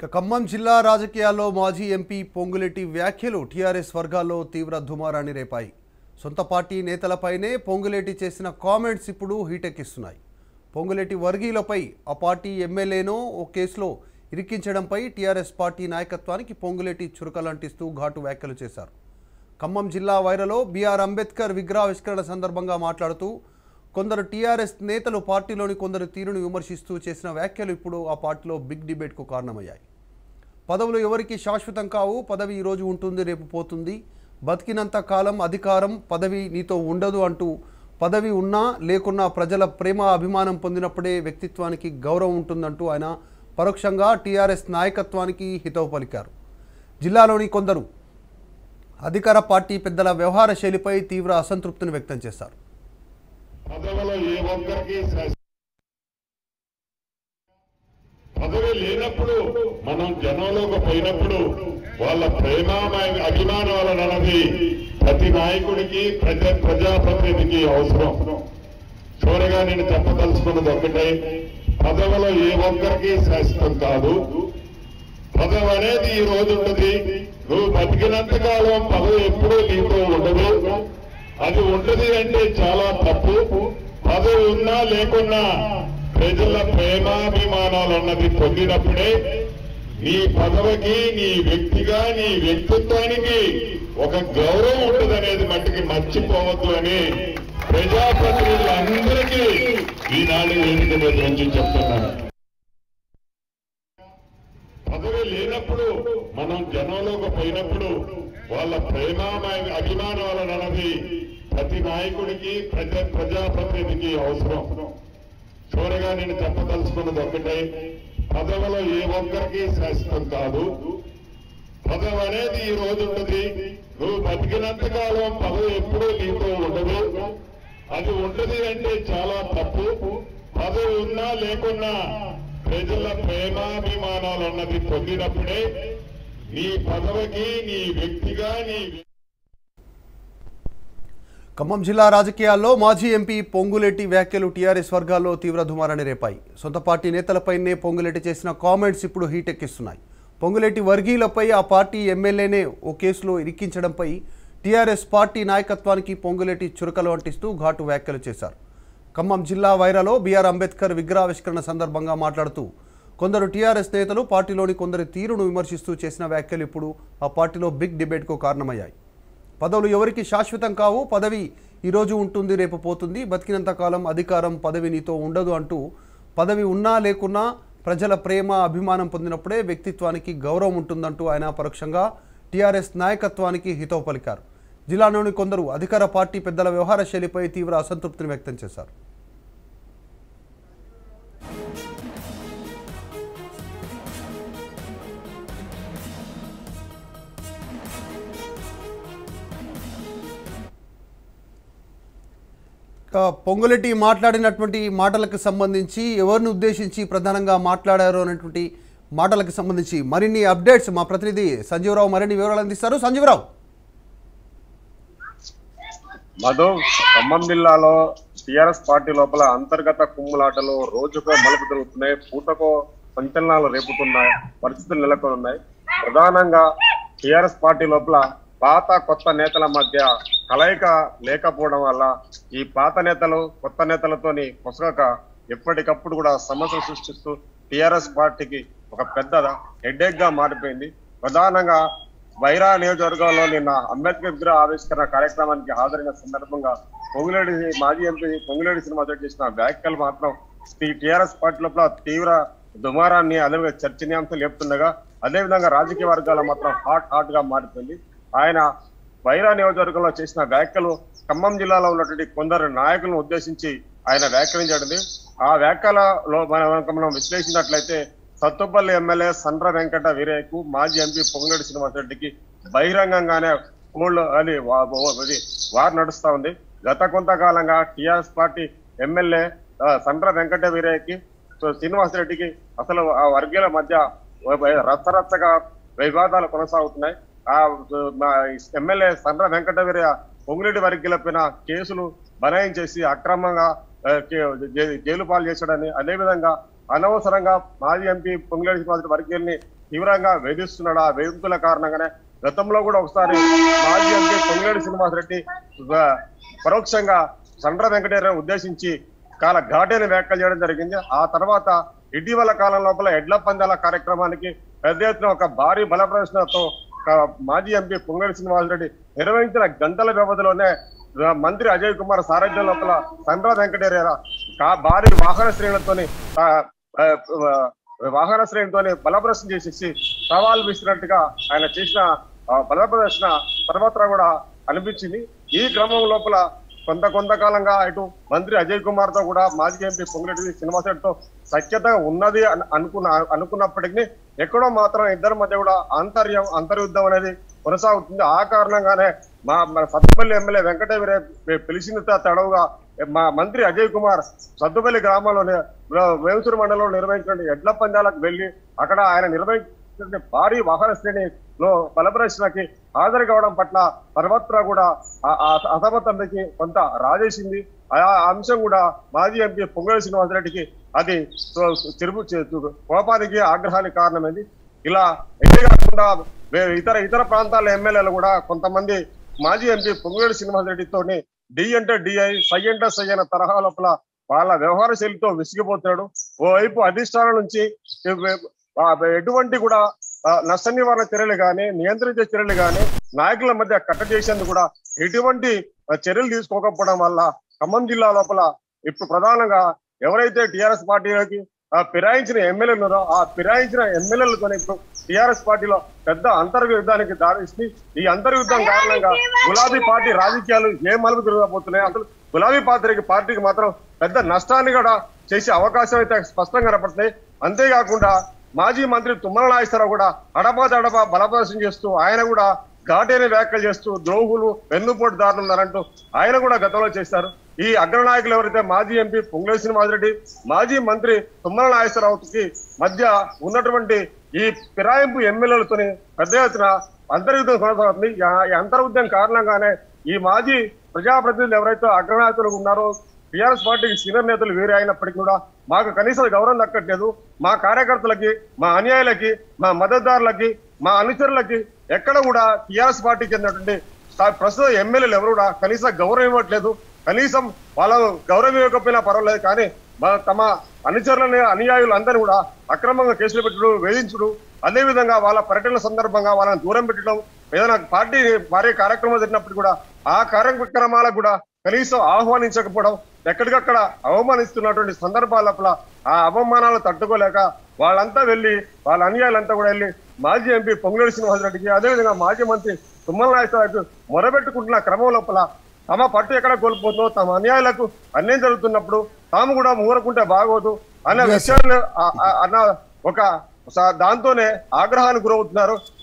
ఇక ఖమ్మం జిల్లా రాజకీయాల్లో మాజీ ఎంపీ పొంగులెట్టి వ్యాఖ్యలు టీఆర్ఎస్ వర్గాల్లో తీవ్ర దుమారాన్ని రేపాయి సొంత పార్టీ నేతలపైనే పొంగులేటి చేసిన కామెంట్స్ ఇప్పుడు హీటెక్కిస్తున్నాయి పొంగులేటి వర్గీయులపై ఆ పార్టీ ఎమ్మెల్యేనో ఓ కేసులో ఇరికించడంపై టీఆర్ఎస్ పార్టీ నాయకత్వానికి పొంగులేటి చురకలంటిస్తూ ఘాటు వ్యాఖ్యలు చేశారు ఖమ్మం జిల్లా వైరలో బీఆర్ అంబేద్కర్ విగ్రహావిష్కరణ సందర్భంగా మాట్లాడుతూ కొందరు టీఆర్ఎస్ నేతలు పార్టీలోని కొందరు తీరును విమర్శిస్తూ చేసిన వ్యాఖ్యలు ఇప్పుడు ఆ పార్టీలో బిగ్ డిబేట్కు కారణమయ్యాయి పదవులు ఎవరికి శాశ్వతం కావు పదవి ఈరోజు ఉంటుంది రేపు పోతుంది బతికినంత కాలం అధికారం పదవి నీతో ఉండదు అంటూ పదవి ఉన్నా లేకున్నా ప్రజల ప్రేమ అభిమానం పొందినప్పుడే వ్యక్తిత్వానికి గౌరవం ఉంటుందంటూ ఆయన పరోక్షంగా టీఆర్ఎస్ నాయకత్వానికి హితవు పలికారు జిల్లాలోని కొందరు అధికార పార్టీ పెద్దల వ్యవహార శైలిపై తీవ్ర అసంతృప్తిని వ్యక్తం చేశారు పదవిలో ఏ ఒక్కరికి శాశ్వత పదవి లేనప్పుడు మనం జనంలోకి పోయినప్పుడు వాళ్ళ ప్రేమ అభిమానాల అన్నది ప్రతి నాయకుడికి ప్రజ ప్రజాప్రతినిధికి అవసరం చివరిగా నేను చెప్పదలుచుకున్నది ఒకటే పదవిలో ఏ ఒక్కరికి శాశ్వతం కాదు పదవి అనేది ఈ రోజు ఉంటుంది నువ్వు బతికినంత కాలం పదవి ఎప్పుడూ నీతో ఉండదు అది ఉండదు అంటే చాలా తప్పు పదవి ఉన్నా లేకున్నా ప్రజల ప్రేమాభిమానాలు అన్నది పొందినప్పుడే నీ పదవికి నీ వ్యక్తిగా నీ వ్యక్తిత్వానికి ఒక గౌరవం ఉంటుంది అనేది మట్టికి మర్చిపోవద్దు అని ప్రజాప్రతినిధులందరికీ ఈనాడు వేదిక మీద నుంచి చెప్తున్నాను పదవి లేనప్పుడు మనం జనంలోకి పోయినప్పుడు వాళ్ళ ప్రేమ అభిమానాల అన్నది ప్రతి నాయకుడికి ప్రజ ప్రజాప్రతినిధికి అవసరం చివరిగా నేను చెప్పదలుచుకున్నది ఒకటే పదవిలో ఏ ఒక్కరికి శాశ్వతం కాదు పదవి అనేది ఈ రోజు ఉంటుంది నువ్వు బతికినంత కాలం పదవి ఎప్పుడూ నీతో ఉండదు అది ఉండదు అంటే చాలా తప్పు పదవి ఉన్నా లేకున్నా ప్రజల ప్రేమాభిమానాలు అన్నది పొందినప్పుడే నీ పదవికి నీ వ్యక్తిగా నీ ఖమ్మం జిల్లా రాజకీయాల్లో మాజీ ఎంపీ పొంగులేటి వ్యాఖ్యలు టీఆర్ఎస్ వర్గాల్లో తీవ్ర దుమారాన్ని రేపాయి సొంత పార్టీ నేతలపైనే పొంగులేటి చేసిన కామెంట్స్ ఇప్పుడు హీటెక్కిస్తున్నాయి పొంగులేటి వర్గీయులపై ఆ పార్టీ ఎమ్మెల్యేనే ఓ కేసులో ఇరికించడంపై టీఆర్ఎస్ పార్టీ నాయకత్వానికి పొంగులేటి చురకలు అంటిస్తూ ఘాటు వ్యాఖ్యలు చేశారు ఖమ్మం జిల్లా వైరాలో బీఆర్ అంబేద్కర్ విగ్రహావిష్కరణ సందర్భంగా మాట్లాడుతూ కొందరు టీఆర్ఎస్ నేతలు పార్టీలోని కొందరి తీరును విమర్శిస్తూ చేసిన వ్యాఖ్యలు ఇప్పుడు ఆ పార్టీలో బిగ్ డిబేట్కు కారణమయ్యాయి పదవులు ఎవరికి శాశ్వతం కావు పదవి ఈరోజు ఉంటుంది రేపు పోతుంది బతికినంత కాలం అధికారం పదవి నీతో ఉండదు అంటూ పదవి ఉన్నా లేకున్నా ప్రజల ప్రేమ అభిమానం పొందినప్పుడే వ్యక్తిత్వానికి గౌరవం ఉంటుందంటూ ఆయన పరోక్షంగా టీఆర్ఎస్ నాయకత్వానికి హితవు పలికారు జిల్లాలోని కొందరు అధికార పార్టీ పెద్దల వ్యవహార శైలిపై తీవ్ర అసంతృప్తిని వ్యక్తం చేశారు ఇక పొంగులెట్టి మాట్లాడినటువంటి మాటలకు సంబంధించి ఎవరిని ఉద్దేశించి ప్రధానంగా మాట్లాడారు అనేటువంటి మాటలకు సంబంధించి మరిన్ని అప్డేట్స్ మా ప్రతినిధి సంజీవరావు మరిన్ని వివరాలు అందిస్తారు సంజీవరావు మధు ఖమ్మం జిల్లాలో టిఆర్ఎస్ పార్టీ లోపల అంతర్గత కుమ్ములాటలు రోజుకో మలుపు జరుగుతున్నాయి పూటకో సంచలనాలు రేపుతున్న పరిస్థితులు నెలకొని ఉన్నాయి ప్రధానంగా టిఆర్ఎస్ పార్టీ లోపల పాత కొత్త నేతల మధ్య కలయిక లేకపోవడం వల్ల ఈ పాత నేతలు కొత్త నేతలతోని పొసగక ఎప్పటికప్పుడు కూడా సమస్యలు సృష్టిస్తూ టిఆర్ఎస్ పార్టీకి ఒక పెద్ద హెడేక్ గా మారిపోయింది ప్రధానంగా వైరా నియోజకవర్గంలో నిన్న అంబేద్కర్ విగ్రహ ఆవిష్కరణ కార్యక్రమానికి హాజరైన సందర్భంగా పొంగులేడి మాజీ ఎంపీ పొంగులేడి సినిమాతో చేసిన వ్యాఖ్యలు మాత్రం టిఆర్ఎస్ పార్టీ లోపల తీవ్ర దుమారాన్ని అదేవిధంగా చర్చనీయాంశం లేపుతుండగా అదేవిధంగా రాజకీయ వర్గాల మాత్రం హాట్ హాట్ గా మారిపోయింది ఆయన వైరా నియోజకవర్గంలో చేసిన వ్యాఖ్యలు ఖమ్మం జిల్లాలో ఉన్నటువంటి కొందరు నాయకులను ఉద్దేశించి ఆయన వ్యాఖ్యానించడింది ఆ వ్యాఖ్యలలో మనం కనుక మనం విశ్లేషించినట్లయితే సత్తుపల్లి ఎమ్మెల్యే సండ్ర వెంకట వీరయ్యకు మాజీ ఎంపీ పొంగులేడి శ్రీనివాసరెడ్డికి బహిరంగంగానే కోళ్ళు అని వా- వా- అది వారు నడుస్తా ఉంది గత కొంతకాలంగా టిఆర్ఎస్ పార్టీ ఎమ్మెల్యే ఆ, సండ్ర వెంకట వీరయ్యకి సో శ్రీనివాసరెడ్డికి అసలు ఆ వర్గీయుల మధ్య రచ్చరచ్చగా వివాదాలు కొనసాగుతున్నాయి ఆ మా ఎమ్మెల్యే సండ్ర వెంకట వీరయ్య పొంగులేటి వర్గీయుల పైన కేసులు బనాయించేసి అక్రమంగా ఆ, కే- జై- జైలు పాలు చేశాడని అదేవిధంగా అనవసరంగా మాజీ ఎంపీ పొంగులేటి శ్రీనివాసరెడ్డి వర్గీయుల్ని తీవ్రంగా వేధిస్తున్నాడు ఆ వేధింపుల కారణంగానే గతంలో కూడా ఒకసారి మాజీ ఎంపీ పొంగిరెడ్డి శ్రీనివాసరెడ్డి ఆ, పరోక్షంగా సండ్ర వెంకటేశ్వర ఉద్దేశించి చాలా ఘాటైన వ్యాఖ్యలు చేయడం జరిగింది ఆ తర్వాత ఇటీవల కాలం లోపల ఎడ్ల పందాల కార్యక్రమానికి పెద్ద ఎత్తున ఒక భారీ బల ప్రదర్శనతో ఒక మాజీ ఎంపీ పొంగడి శ్రీనివాసరెడ్డి నిర్వహించిన గంటల వ్యవధిలోనే ఆ, మంత్రి అజయ్ కుమార్ సారథ్యం లోపల సండ్ర వెంకటేశ్వర కా- భారీ వాహన శ్రేణులతోని ఆ, ఆ, ఆ, వాహన శ్రేణితోని బల ప్రదర్శన చేసేసి సవాల్ విసిరినట్టుగా ఆయన చేసిన ఆ, బల ప్రదర్శన సర్వత్రా కూడా అనిపించింది ఈ క్రమం లోపల కొంత కొంతకాలంగా ఇటు మంత్రి అజయ్ కుమార్ తో కూడా మాజీ ఎంపీ పొంగిరెడ్డి శ్రీనివాసరెడ్డితో సఖ్యత ఉన్నది అని అనుకున్న అనుకున్నప్పటికీ ఎక్కడో మాత్రం ఇద్దరి మధ్య కూడా ఆంతర్యం అంతర్యుద్ధం అనేది కొనసాగుతుంది ఆ కారణంగానే మా మన సత్తుపల్లి ఎమ్మెల్యే వెంకటవీర పిలిచిన తడవుగా మా మంత్రి అజయ్ కుమార్ సత్తుపల్లి గ్రామంలోని వేవుసూరు మండలంలో నిర్వహించిన ఎడ్ల పందాలకు వెళ్లి అక్కడ ఆయన నిర్వహించిన భారీ వాహన శ్రేణిలో బలప్రదర్శనకి హాజరు కావడం పట్ల సర్వత్రా కూడా ఆ- ఆ అసమర్థతకి కొంత రాజేసింది ఆ అంశం కూడా మాజీ ఎంపీ పొంగళి శ్రీనివాసరెడ్డికి అది తిరుగు కోపానికి ఆగ్రహానికి కారణమైంది ఇలా ఇదే కాకుండా వే- ఇతర ఇతర ప్రాంతాల ఎమ్మెల్యేలు కూడా కొంతమంది మాజీ ఎంపీ పొంగులేడు శ్రీనివాసరెడ్డితోని డి అంటే డిఐ సై అంటే సై అనే తరహా లోపల వాళ్ళ వ్యవహార శైలితో విసిగిపోతున్నాడు ఓవైపు అధిష్టానం నుంచి ఆ, ఎటువంటి కూడా ఆ, నష్ట నివారణ చర్యలు కానీ నియంత్రించే చర్యలు కానీ నాయకుల మధ్య కట్ట చేసేందుకు కూడా ఎటువంటి ఆ, చర్యలు తీసుకోకపోవడం వల్ల ఖమ్మం జిల్లా లోపల ఇప్పుడు ప్రధానంగా ఎవరైతే టిఆర్ఎస్ పార్టీలోకి ఆ, ఫిరాయించిన ఎమ్మెల్యేలు ఉన్నారో ఆ ఫిరాయించిన ఎమ్మెల్యేలతో ఇప్పుడు టిఆర్ఎస్ పార్టీలో పెద్ద అంతర్యుద్ధానికి దారిస్తుంది ఈ అంతర్యుద్ధం కారణంగా గులాబీ పార్టీ రాజకీయాలు ఏ మలుపు తిరగబోతున్నాయి అసలు గులాబీ పార్టీకి పార్టీకి మాత్రం పెద్ద నష్టాన్ని కూడా చేసే అవకాశం అయితే స్పష్టంగా కనపడుతుంది అంతేకాకుండా మాజీ మంత్రి తుమ్మల నాగేశ్వరరావు కూడా అడపా దడపా బలప్రదర్శన చేస్తూ ఆయన కూడా ఘాటైన వ్యాఖ్యలు చేస్తూ ద్రోహులు వెన్నుపోటుదారులు ఉన్నారంటూ ఆయన కూడా గతంలో చేశారు ఈ అగ్రనాయకులు ఎవరైతే మాజీ ఎంపీ పొంగులేశ్వర శ్రీనివాసరెడ్డి మాజీ మంత్రి తుమ్మల నాగేశ్వరరావుకి మధ్య ఉన్నటువంటి ఈ ఫిరాయింపు ఎమ్మెల్యేలతోని పెద్ద ఎత్తున అంతర్యుద్ధం కొనసాగుతుంది ఈ- ఈ అంతర్యుద్ధం కారణంగానే ఈ మాజీ ప్రజాప్రతినిధులు ఎవరైతే అగ్రనాయకులు ఉన్నారో టీఆర్ఎస్ పార్టీకి సీనియర్ నేతలు వేరే అయినప్పటికీ కూడా మాకు కనీస గౌరవం దక్కట్లేదు మా కార్యకర్తలకి మా అనుయాయులకి మా మద్దతుదారులకి మా అనుచరులకి ఎక్కడ కూడా టీఆర్ఎస్ పార్టీకి చెందినటువంటి స్థా- ప్రస్తుత ఎమ్మెల్యేలు ఎవరు కూడా కనీస గౌరవం ఇవ్వట్లేదు కనీసం వాళ్ళ గౌరవం ఇవ్వకపోయినా పర్వాలేదు కానీ మా- తమ అనుచరులని అనుయాయులు అందరూ కూడా అక్రమంగా కేసులు పెట్టడం వేధించడం అదేవిధంగా వాళ్ళ పర్యటనల సందర్భంగా వాళ్ళని దూరం పెట్టడం ఏదైనా పార్టీ భారీ కార్యక్రమం జరిగినప్పుడు కూడా ఆ కార్యక్రమాలకు కూడా కనీసం ఆహ్వానించకపోవడం ఎక్కడికక్కడ అవమానిస్తున్నటువంటి సందర్భాల లోపల ఆ అవమానాలు తట్టుకోలేక వాళ్ళంతా వెళ్ళి వాళ్ళ అనుయాయులంతా కూడా వెళ్ళి మాజీ ఎంపీ పొంగులేడు శ్రీనివాసరెడ్డికి అదేవిధంగా మాజీ మంత్రి తుమ్మల నాయకులకు మొరబెట్టుకుంటున్న క్రమం లోపల తమ పట్టు ఎక్కడ కోల్పోతుందో తమ అన్యాయాలకు అన్యాయం జరుగుతున్నప్పుడు తాము కూడా ఊరకుంటే బాగోదు అన్న Yes, sir. విషయాన్ని ఆ- ఆ- అన్న ఒక స- దాంతోనే ఆగ్రహానికి గురవుతున్నారు